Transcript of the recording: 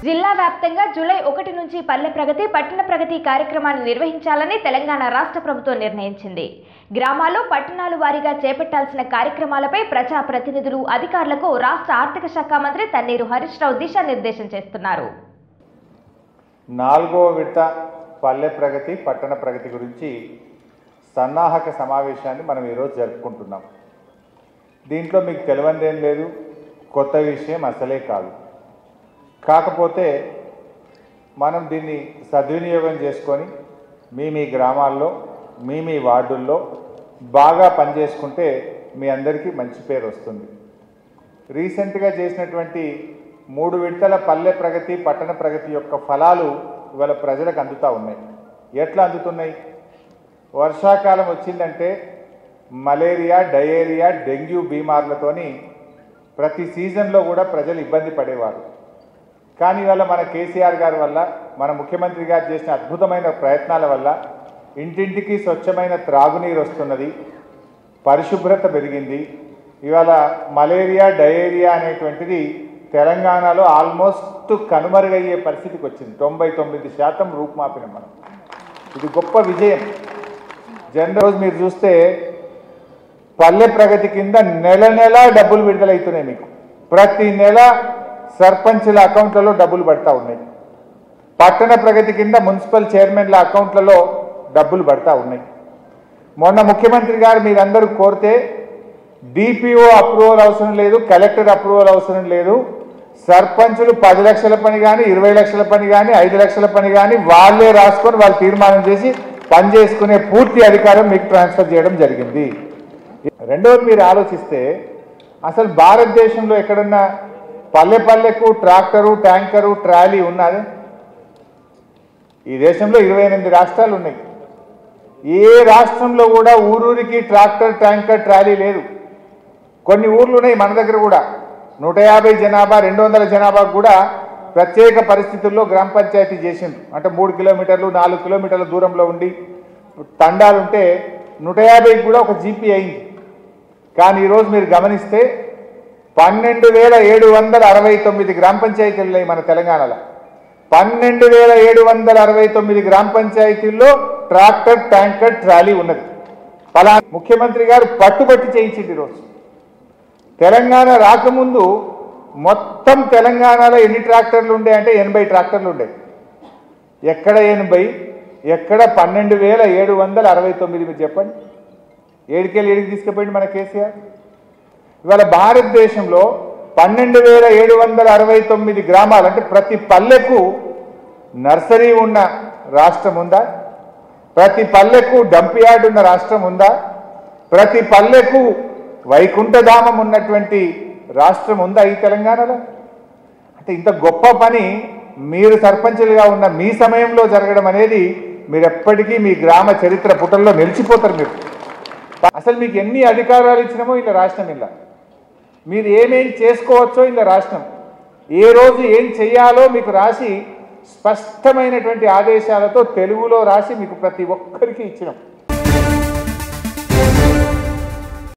జిల్లా వ్యాప్తంగా జూలై ఒకటి నుంచి పల్లె ప్రగతి పట్టణ ప్రగతి కార్యక్రమాన్ని నిర్వహించాలని తెలంగాణ రాష్ట్ర ప్రభుత్వం నిర్ణయించింది గ్రామాలు పట్టణాలు వారీగా చేపట్టాల్సిన కార్యక్రమాలపై ప్రజా ప్రతినిధులు అధికారులకు రాష్ట్ర ఆర్థిక శాఖ మంత్రి తన్నీరు హరీష్ రావు దిశానిర్దేశం చేస్తున్నారు నాలుగో విడత పల్లె ప్రగతి పట్టణ ప్రగతి గురించి సన్నాహక సమావేశాన్ని మనం ఈరోజు జరుపుకుంటున్నాం దీంట్లో మీకు తెలియందేం లేదు కొత్త విషయం అసలే కాదు కాకపోతే మనం దీన్ని సద్వినియోగం చేసుకొని మీ మీ గ్రామాల్లో మీ మీ వార్డుల్లో బాగా పనిచేసుకుంటే మీ అందరికీ మంచి పేరు వస్తుంది రీసెంట్గా చేసినటువంటి మూడు విడతల పల్లె ప్రగతి పట్టణ ప్రగతి యొక్క ఫలాలు ఇవాళ ప్రజలకు అందుతూ ఉన్నాయి ఎట్లా అందుతున్నాయి వర్షాకాలం వచ్చిందంటే మలేరియా డయేరియా డెంగ్యూ బీమార్లతోని ప్రతి సీజన్లో కూడా ప్రజలు ఇబ్బంది పడేవారు కానీ ఇవాళ మన కేసీఆర్ గారి వల్ల మన ముఖ్యమంత్రి గారు చేసిన అద్భుతమైన ప్రయత్నాల వల్ల ఇంటింటికి స్వచ్ఛమైన త్రాగునీరు వస్తున్నది పరిశుభ్రత పెరిగింది ఇవాళ మలేరియా డయేరియా అనేటువంటిది తెలంగాణలో ఆల్మోస్ట్ కనుమరుగయ్యే పరిస్థితికి వచ్చింది తొంభై తొమ్మిది శాతం రూపుమాపిన మనం ఇది గొప్ప విజయం జనరల్ రోజు మీరు చూస్తే పల్లె ప్రగతి కింద నెల నెల డబ్బులు విడుదలవుతున్నాయి మీకు ప్రతి నెల సర్పంచుల అకౌంట్లలో డబ్బులు పడతా ఉన్నాయి పట్టణ ప్రగతి కింద మున్సిపల్ చైర్మన్ల అకౌంట్లలో డబ్బులు పడతా ఉన్నాయి మొన్న ముఖ్యమంత్రి గారు మీరందరూ కోరితే డిపిఓ అప్రూవల్ అవసరం లేదు కలెక్టర్ అప్రూవల్ అవసరం లేదు సర్పంచులు పది లక్షల పని కానీ ఇరవై లక్షల పని కానీ ఐదు లక్షల పని కానీ వాళ్ళే రాసుకొని వాళ్ళు తీర్మానం చేసి పని చేసుకునే పూర్తి అధికారం మీకు ట్రాన్స్ఫర్ చేయడం జరిగింది రెండవది మీరు ఆలోచిస్తే అసలు భారతదేశంలో ఎక్కడన్నా పల్లె పల్లెకు ట్రాక్టరు ట్యాంకరు ట్రాలీ ఉన్నది ఈ దేశంలో ఇరవై ఎనిమిది రాష్ట్రాలు ఉన్నాయి ఏ రాష్ట్రంలో కూడా ఊరూరికి ట్రాక్టర్ ట్యాంకర్ ట్రాలీ లేదు కొన్ని ఊర్లు ఉన్నాయి మన దగ్గర కూడా నూట యాభై జనాభా రెండు వందల జనాభాకు కూడా ప్రత్యేక పరిస్థితుల్లో గ్రామ పంచాయతీ చేసిండ్రు అంటే మూడు కిలోమీటర్లు నాలుగు కిలోమీటర్ల దూరంలో ఉండి తండాలుంటే నూట యాభైకి కూడా ఒక జీపీ అయింది కానీ ఈరోజు మీరు గమనిస్తే పన్నెండు వేల ఏడు వందల అరవై తొమ్మిది గ్రామ పంచాయతీలు ఉన్నాయి మన తెలంగాణలో పన్నెండు వేల ఏడు వందల అరవై తొమ్మిది గ్రామ పంచాయతీల్లో ట్రాక్టర్ ట్యాంకర్ ట్రాలీ ఉన్నది పలా ముఖ్యమంత్రి గారు పట్టుబట్టి చేయించింది ఈరోజు తెలంగాణ రాకముందు మొత్తం తెలంగాణలో ఎన్ని ట్రాక్టర్లు ఉండే అంటే ఎనభై ట్రాక్టర్లు ఉండే ఎక్కడ ఎనభై ఎక్కడ పన్నెండు వేల ఏడు వందల అరవై తొమ్మిది మీరు చెప్పండి ఏడుకెళ్ళి ఏడికి తీసుకుపోయింది మన కేసీఆర్ ఇవాళ భారతదేశంలో పన్నెండు వేల ఏడు వందల అరవై తొమ్మిది గ్రామాలు అంటే ప్రతి పల్లెకు నర్సరీ ఉన్న రాష్ట్రం ఉందా ప్రతి పల్లెకు డంప్ యార్డ్ ఉన్న రాష్ట్రం ఉందా ప్రతి పల్లెకు వైకుంఠధామం ఉన్నటువంటి రాష్ట్రం ఉందా ఈ తెలంగాణలో అంటే ఇంత గొప్ప పని మీరు సర్పంచులుగా ఉన్న మీ సమయంలో జరగడం అనేది మీరు ఎప్పటికీ మీ గ్రామ చరిత్ర పుటల్లో నిలిచిపోతారు మీరు అసలు మీకు ఎన్ని అధికారాలు ఇచ్చినామో ఇలా రాష్ట్రం ఇలా మీరు ఏమేం చేసుకోవచ్చో ఇలా రాష్ట్రం ఏ రోజు ఏం చెయ్యాలో మీకు రాసి స్పష్టమైనటువంటి ఆదేశాలతో తెలుగులో రాసి మీకు ప్రతి ఒక్కరికి ఇచ్చినాం